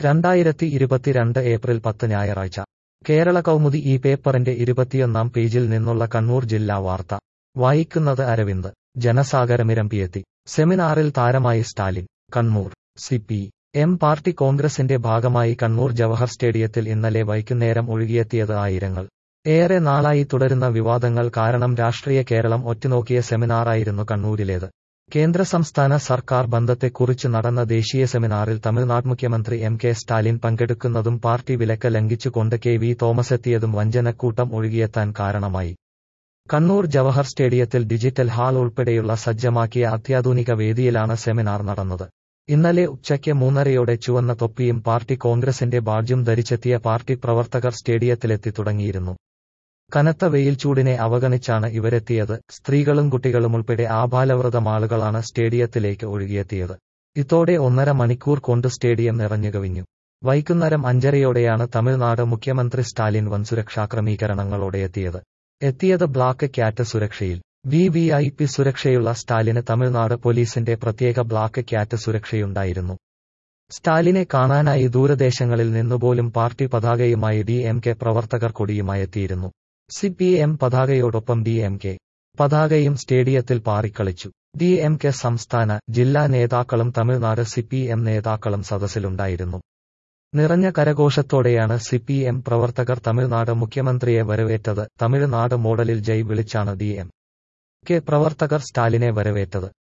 രണ്ടായിരത്തി ഇരുപത്തിരണ്ട് ഏപ്രിൽ പത്ത് ഞായറാഴ്ച കേരള കൗമുദി ഈ പേപ്പറിന്റെ ഇരുപത്തിയൊന്നാം പേജിൽ നിന്നുള്ള കണ്ണൂർ ജില്ലാ വാർത്ത വായിക്കുന്നത് അരവിന്ദ് ജനസാഗരമിരമ്പിയെത്തി സെമിനാറിൽ താരമായി Stalin Kannur C P M party കോൺഗ്രസിന്റെ ഭാഗമായി കണ്ണൂർ ജവഹർ സ്റ്റേഡിയത്തിൽ ഇന്നലെ വൈകുന്നേരം ഒഴുകിയെത്തിയത് ആയിരങ്ങൾ ഏറെ നാളായി തുടരുന്ന വിവാദങ്ങൾ കാരണം രാഷ്ട്രീയ കേരളം ഒറ്റുനോക്കിയ സെമിനാറായിരുന്നു കണ്ണൂരിലേത് കേന്ദ്ര സംസ്ഥാന സർക്കാർ ബന്ധത്തെക്കുറിച്ച് നടന്ന ദേശീയ സെമിനാറിൽ തമിഴ്നാട് മുഖ്യമന്ത്രി എം കെ സ്റ്റാലിൻ പങ്കെടുക്കുന്നതും പാർട്ടി വിലക്ക് ലംഘിച്ചുകൊണ്ട് കെ വി തോമസ് എത്തിയതും വഞ്ചനക്കൂട്ടം ഒഴുകിയെത്താൻ കാരണമായി കണ്ണൂർ ജവഹർ സ്റ്റേഡിയത്തിൽ ഡിജിറ്റൽ ഹാൾ ഉൾപ്പെടെയുള്ള സജ്ജമാക്കിയ അത്യാധുനിക വേദിയിലാണ് സെമിനാർ നടന്നത് ഇന്നലെ ഉച്ചയ്ക്ക് മൂന്നരയോടെ ചുവന്ന തൊപ്പിയും പാർട്ടി കോൺഗ്രസിന്റെ ബാഡ്ജും ധരിച്ചെത്തിയ പാർട്ടി പ്രവർത്തകർ സ്റ്റേഡിയത്തിലെത്തി തുടങ്ങിയിരുന്നു കനത്ത വെയിൽ ചൂടിനെ അവഗണിച്ചാണ് ഇവരെത്തിയത് സ്ത്രീകളും കുട്ടികളും ഉൾപ്പെടെ ആഭാലവൃതം ആളുകളാണ് സ്റ്റേഡിയത്തിലേക്ക് ഒഴുകിയെത്തിയത് ഇതോടെ ഒന്നര മണിക്കൂർ കൊണ്ട് സ്റ്റേഡിയം നിറഞ്ഞുകവിഞ്ഞു വൈകുന്നേരം അഞ്ചരയോടെയാണ് തമിഴ്നാട് മുഖ്യമന്ത്രി സ്റ്റാലിൻ വൻ സുരക്ഷാ ക്രമീകരണങ്ങളോടെ എത്തിയത് എത്തിയത് ബ്ലാക്ക് ക്യാറ്റ് സുരക്ഷയിൽ വി വി ഐ പി സുരക്ഷയുള്ള സ്റ്റാലിന് തമിഴ്നാട് പോലീസിന്റെ പ്രത്യേക ബ്ലാക്ക് ക്യാറ്റ് സുരക്ഷയുണ്ടായിരുന്നു സ്റ്റാലിനെ കാണാനായി ദൂരദേശങ്ങളിൽ നിന്നുപോലും പാർട്ടി പതാകയുമായി ഡി എം കെ പ്രവർത്തകർ കൊടിയുമായെത്തിയിരുന്നു സി പി എം പതാകയോടൊപ്പം ഡി എം കെ പതാകയും സ്റ്റേഡിയത്തിൽ പാറിക്കളിച്ചു ഡി എം കെ സംസ്ഥാന ജില്ലാ നേതാക്കളും തമിഴ്നാട് സി പി എം നേതാക്കളും സദസ്സിലുണ്ടായിരുന്നു നിറഞ്ഞ കരഘോഷത്തോടെയാണ് സി പി എം പ്രവർത്തകർ തമിഴ്നാട് മുഖ്യമന്ത്രിയെ വരവേറ്റത് തമിഴ്നാട് മോഡലിൽ ജയ് വിളിച്ചാണ് ഡി എം കെ പ്രവർത്തകർ സ്റ്റാലിനെ വരവേറ്റത്